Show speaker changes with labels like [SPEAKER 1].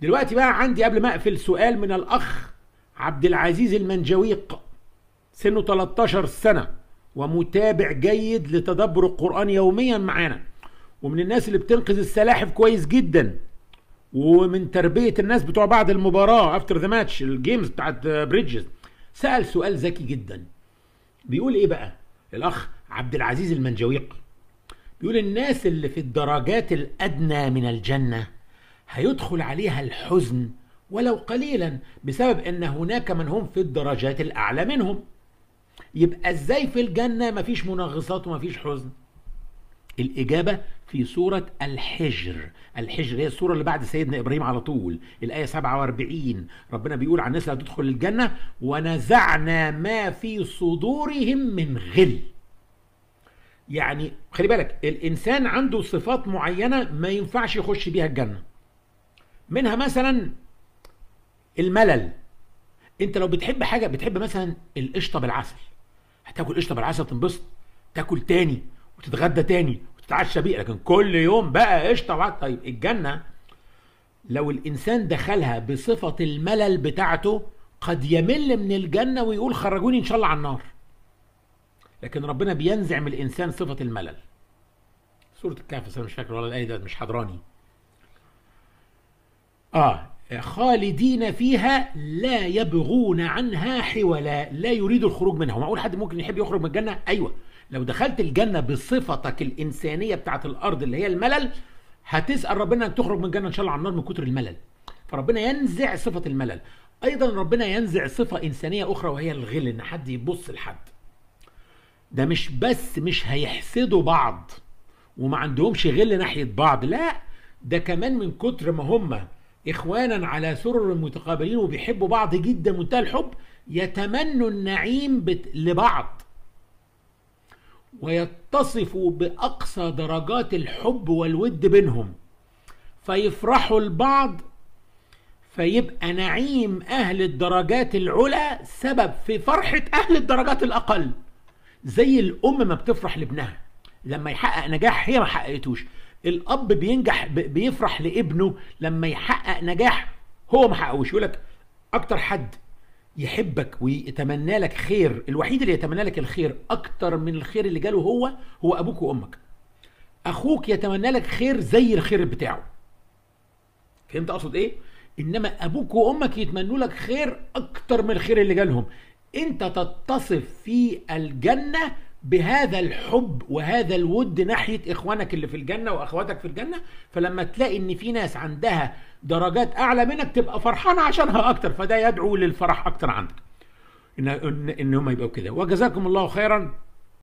[SPEAKER 1] دلوقتي بقى عندي قبل ما اقفل سؤال من الاخ عبد العزيز المنجويق سنه 13 سنه ومتابع جيد لتدبر القران يوميا معانا ومن الناس اللي بتنقذ السلاحف كويس جدا ومن تربيه الناس بتوع بعد المباراه افتر ذا ماتش الجيمز بتاعت بريدجز سال سؤال ذكي جدا بيقول ايه بقى الاخ عبد العزيز المنجويق بيقول الناس اللي في الدرجات الادنى من الجنه هيدخل عليها الحزن ولو قليلا بسبب ان هناك من هم في الدرجات الاعلى منهم يبقى ازاي في الجنه مفيش منغصات ومفيش حزن الإجابة في سورة الحجر الحجر هي السورة اللي بعد سيدنا إبراهيم على طول الآية 47 ربنا بيقول عن الناس اللي هتدخل الجنة ونزعنا ما في صدورهم من غل يعني خلي بالك الإنسان عنده صفات معينة ما ينفعش يخش بيها الجنة منها مثلا الملل انت لو بتحب حاجة بتحب مثلا القشطة بالعسل هتاكل قشطة بالعسل تنبسط تاكل تاني وتتغدى تاني وتتعشى بيه لكن كل يوم بقى قشطه وعد طيب الجنه لو الانسان دخلها بصفه الملل بتاعته قد يمل من الجنه ويقول خرجوني ان شاء الله على النار لكن ربنا بينزع من الانسان صفه الملل سوره الكهف انا مش فاكر ولا الايه ده مش حضراني اه خالدين فيها لا يبغون عنها حولا لا يريد الخروج منها معقول حد ممكن يحب يخرج من الجنه ايوه لو دخلت الجنه بصفتك الانسانيه بتاعت الارض اللي هي الملل هتسال ربنا انك تخرج من الجنه ان شاء الله على النار من كتر الملل فربنا ينزع صفه الملل ايضا ربنا ينزع صفه انسانيه اخرى وهي الغل ان حد يبص لحد ده مش بس مش هيحسدوا بعض وما عندهمش غل ناحيه بعض لا ده كمان من كتر ما هم اخوانا على سرر متقابلين وبيحبوا بعض جدا منتهى الحب يتمنوا النعيم بت... لبعض ويتصفوا باقصى درجات الحب والود بينهم فيفرحوا البعض فيبقى نعيم اهل الدرجات العلى سبب في فرحه اهل الدرجات الاقل زي الام ما بتفرح لابنها لما يحقق نجاح هي ما حققتوش الاب بينجح بيفرح لابنه لما يحقق نجاح هو ما حققوش يقول لك اكتر حد يحبك ويتمنى لك خير الوحيد اللي يتمنى لك الخير اكتر من الخير اللي جاله هو هو ابوك وامك اخوك يتمنى لك خير زي الخير بتاعه فهمت اقصد ايه انما ابوك وامك يتمنوا لك خير اكتر من الخير اللي جالهم انت تتصف في الجنه بهذا الحب وهذا الود ناحيه اخوانك اللي في الجنه واخواتك في الجنه فلما تلاقي ان في ناس عندها درجات اعلى منك تبقى فرحان عشانها اكتر فده يدعو للفرح اكتر عندك ان ان, إن هم يبقوا كده وجزاكم الله خيرا